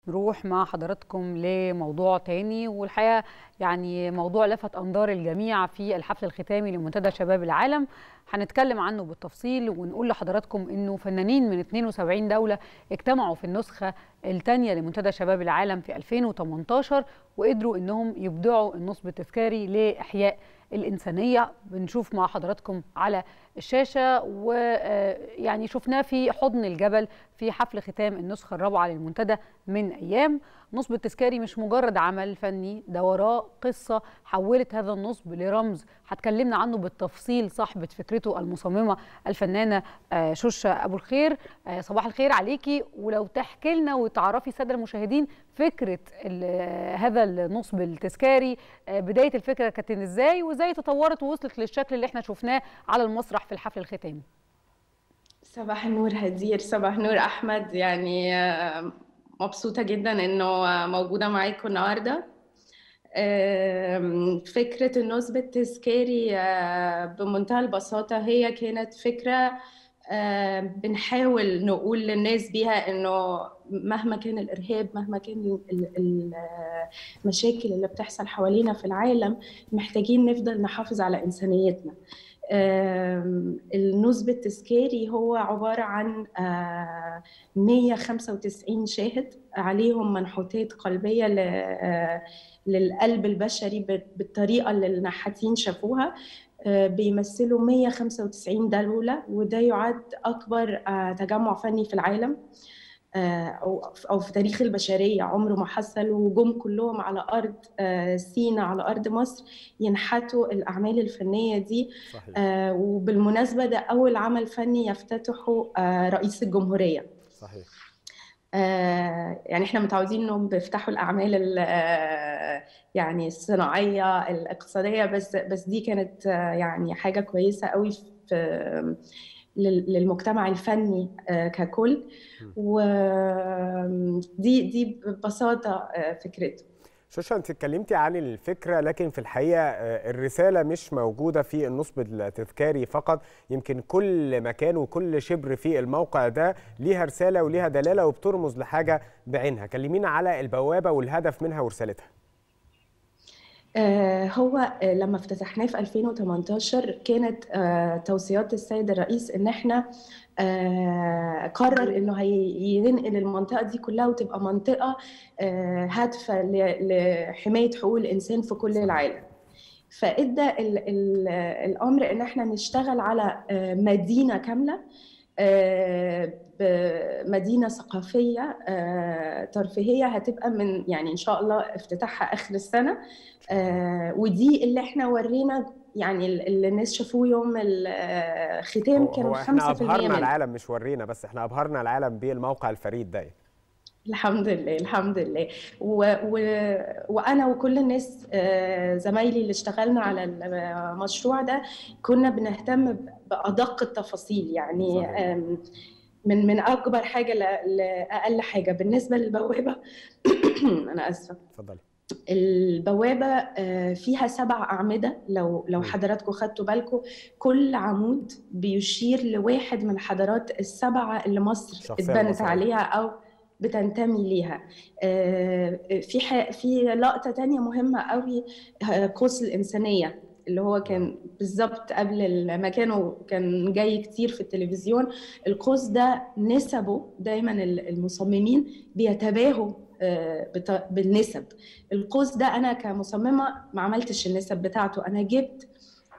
نروح مع حضراتكم لموضوع تاني والحقيقه يعني موضوع لفت انظار الجميع في الحفل الختامي لمنتدى شباب العالم هنتكلم عنه بالتفصيل ونقول لحضراتكم انه فنانين من 72 دوله اجتمعوا في النسخه الثانيه لمنتدى شباب العالم في 2018 وقدروا انهم يبدعوا النصب التذكاري لاحياء الإنسانية بنشوف مع حضراتكم على الشاشة ويعني شفناه في حضن الجبل في حفل ختام النسخة الرابعة للمنتدى من أيام نصب التذكاري مش مجرد عمل فني ده وراه قصة حولت هذا النصب لرمز هتكلمنا عنه بالتفصيل صاحبة فكرته المصممة الفنانة شوشة أبو الخير صباح الخير عليكي ولو تحكي لنا وتعرفي السادة المشاهدين فكرة هذا النصب التذكاري بداية الفكرة كانت ازاي وازاي تطورت ووصلت للشكل اللي احنا شفناه على المسرح في الحفل الختامي صباح النور هدير صباح النور احمد يعني مبسوطه جدا انه موجوده معاكم النهارده فكره النصب التذكاري بمنتهى البساطه هي كانت فكره بنحاول نقول للناس بيها انه مهما كان الارهاب مهما كان المشاكل اللي بتحصل حوالينا في العالم محتاجين نفضل نحافظ على انسانيتنا النصب التذكاري هو عبارة عن 195 شاهد عليهم منحوتات قلبية للقلب البشري بالطريقة اللي النحاتين شافوها بيمثلوا 195 دولة وده يعد أكبر تجمع فني في العالم أو في تاريخ البشرية عمره ما حصل وجم كلهم على أرض سينا على أرض مصر ينحتوا الأعمال الفنية دي صحيح. وبالمناسبة ده أول عمل فني يفتتحه رئيس الجمهورية صحيح يعني احنا متعودين انهم بيفتحوا الاعمال يعني الصناعيه الاقتصاديه بس بس دي كانت يعني حاجه كويسه قوي في للمجتمع الفني ككل ودي دي ببساطه فكرته شوشة انت اتكلمتي عن الفكرة لكن في الحقيقة الرسالة مش موجودة في النصب التذكاري فقط يمكن كل مكان وكل شبر في الموقع ده ليها رسالة وليها دلالة وبترمز لحاجة بعينها كلمينا على البوابة والهدف منها ورسالتها هو لما افتتحناه في 2018 كانت توصيات السيد الرئيس ان احنا قرر انه هينقل المنطقه دي كلها وتبقى منطقه هادفه لحمايه حقوق الانسان في كل العالم فادى الامر ان احنا نشتغل على مدينه كامله مدينه ثقافيه ترفيهيه هتبقى من يعني ان شاء الله افتتاحها اخر السنه ودي اللي احنا ورينا يعني اللي الناس شافوه يوم الختام كانوا 5% احنا ابهرنا العالم مش ورينا بس احنا ابهرنا العالم بالموقع الفريد ده الحمد لله الحمد لله و... و... وانا وكل الناس زمايلي اللي اشتغلنا على المشروع ده كنا بنهتم بادق التفاصيل يعني صحيح. من من اكبر حاجه لاقل حاجه بالنسبه للبوابه انا اسفه اتفضلي البوابة فيها سبع أعمدة لو لو حضراتكم خدتوا بالكم كل عمود بيشير لواحد من الحضارات السبعة اللي مصر اتبنت عليها أو بتنتمي ليها في في لقطة تانية مهمة قوي قوس الإنسانية اللي هو كان بالظبط قبل ما كانوا كان جاي كتير في التلفزيون القوس ده نسبه دايما المصممين بيتباهوا بالنسب القوس ده انا كمصممه ما عملتش النسب بتاعته انا جبت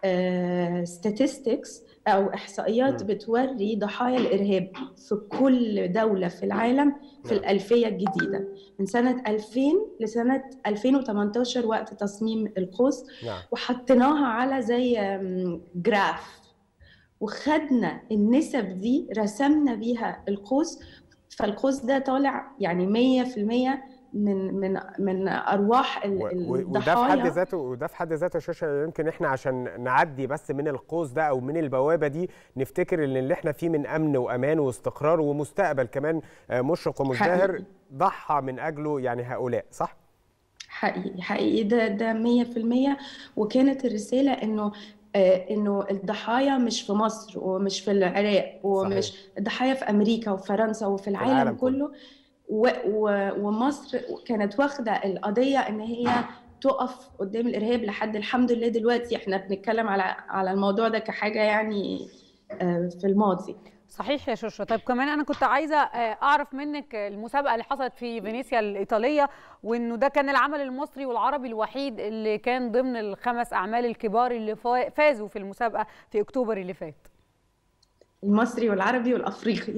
statistics او احصائيات بتوري ضحايا الارهاب في كل دوله في العالم في الالفيه الجديده من سنه 2000 لسنه 2018 وقت تصميم القوس وحطيناها على زي جراف وخدنا النسب دي رسمنا بيها القوس فالقوس ده طالع يعني 100% من من من ارواح الضحايا وده في حد ذاته وده في حد ذاته شاشه يمكن احنا عشان نعدي بس من القوس ده او من البوابه دي نفتكر ان اللي احنا فيه من امن وامان واستقرار ومستقبل كمان مشرق ومزدهر ضحى من اجله يعني هؤلاء صح؟ حقيقي حقيقي ده ده 100% وكانت الرساله انه انه الضحايا مش في مصر ومش في العراق ومش صحيح. الضحايا في امريكا وفرنسا وفي العالم, العالم كله ومصر كانت واخده القضيه ان هي تقف قدام الارهاب لحد الحمد لله دلوقتي احنا بنتكلم على على الموضوع ده كحاجه يعني في الماضي صحيح يا شوشة طيب كمان انا كنت عايزه اعرف منك المسابقه اللي حصلت في فينيسيا الايطاليه وانه ده كان العمل المصري والعربي الوحيد اللي كان ضمن الخمس اعمال الكبار اللي فازوا في المسابقه في اكتوبر اللي فات المصري والعربي والافريقي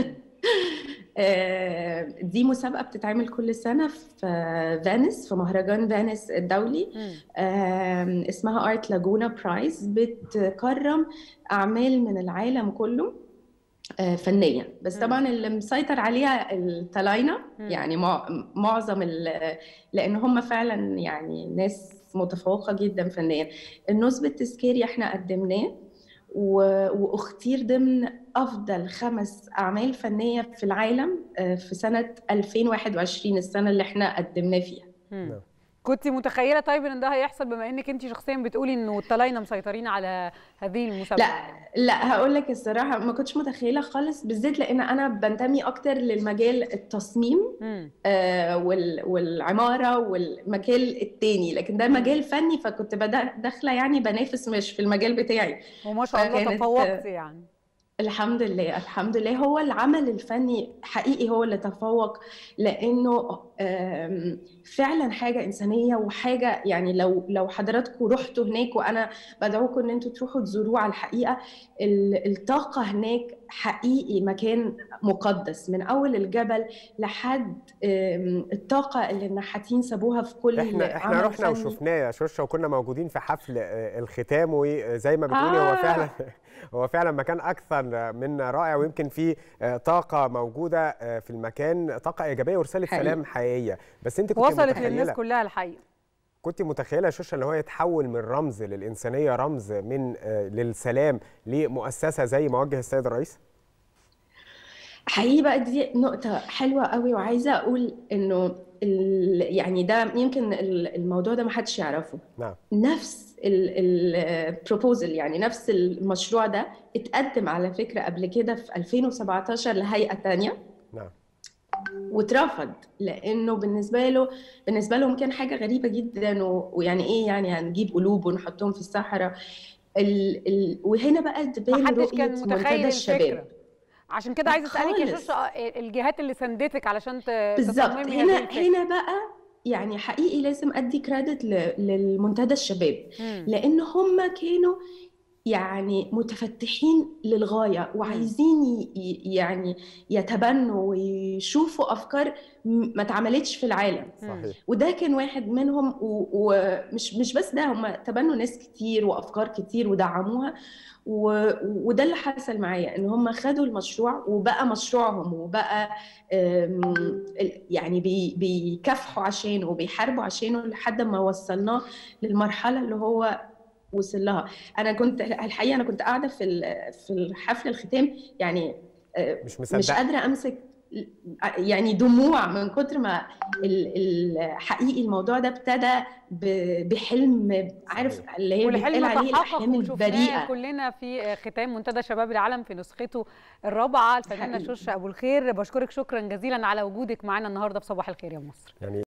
دي مسابقه بتتعمل كل سنه في فينيس في مهرجان فينيس الدولي اسمها ارت لاجونا برايز بتكرم اعمال من العالم كله فنيا بس طبعا اللي مسيطر عليها التلاينة يعني معظم لان هم فعلا يعني ناس متفوقه جدا فنيا النصب التذكاري احنا قدمناه واختير ضمن افضل خمس اعمال فنيه في العالم في سنه 2021 السنه اللي احنا قدمناه فيها مم. كنت متخيله طيب ان ده هيحصل بما انك انت شخصيا بتقولي انه الطلاينه مسيطرين على هذه المسابقه لا لا هقول لك الصراحه ما كنتش متخيله خالص بالذات لان انا بنتمي اكتر للمجال التصميم آه وال والعماره والمجال التاني لكن ده مجال فني فكنت داخله يعني بنافس مش في المجال بتاعي وما شاء الله تفوقتي يعني الحمد لله الحمد لله هو العمل الفني حقيقي هو اللي تفوق لانه فعلا حاجه انسانيه وحاجه يعني لو لو حضراتكم رحتوا هناك وانا بدعوكم ان انتوا تروحوا تزوروه على الحقيقه الطاقه هناك حقيقي مكان مقدس من اول الجبل لحد الطاقه اللي النحاتين سابوها في كل احنا احنا رحنا وشفناه يا شوشه وكنا موجودين في حفل الختام وزي ما بتقولي آه. هو فعلا هو فعلا مكان اكثر من رائع ويمكن في طاقه موجوده في المكان طاقه ايجابيه ورساله حقيقي. سلام حقيقيه بس انت كنت وصلت للناس كلها الحقيقه كنت متخيله يا شوشه اللي هو يتحول من رمز للانسانيه رمز من للسلام لمؤسسه زي ما وجه السيد الرئيس حقيقي بقى دي نقطة حلوة قوي وعايزة أقول إنه يعني ده يمكن الموضوع ده ما حدش يعرفه نعم نفس البروبوزل يعني نفس المشروع ده اتقدم على فكرة قبل كده في 2017 لهيئة تانية نعم واترفض لانه بالنسبه له بالنسبه لهم كان حاجه غريبه جدا ويعني ايه يعني هنجيب قلوب ونحطهم في الصحراء ال ال وهنا بقى تبان رؤيه منتدى الشباب عشان كده عايزه اسالك يا شوشه الجهات اللي ساندتك علشان بالظبط هنا هنا بقى يعني حقيقي لازم ادي كريدت للمنتدى الشباب لان هم كانوا يعني متفتحين للغايه وعايزين يعني يتبنوا ويشوفوا افكار ما اتعملتش في العالم صحيح. وده كان واحد منهم ومش مش بس ده هم تبنوا ناس كتير وافكار كتير ودعموها وده اللي حصل معايا ان هم خدوا المشروع وبقى مشروعهم وبقى يعني بيكافحوا عشانه وبيحاربوا عشانه لحد ما وصلناه للمرحله اللي هو وصل لها انا كنت الحقيقه انا كنت قاعده في في حفل الختام يعني مش مصدق مش قادره امسك يعني دموع من كتر ما حقيقي الموضوع ده ابتدى بحلم عارف اللي هي بيتقال عليه الاحلام البريئه كلنا في ختام منتدى شباب العالم في نسخته الرابعه الفنانه شوشه ابو الخير بشكرك شكرا جزيلا على وجودك معنا النهارده في صباح الخير يا مصر يعني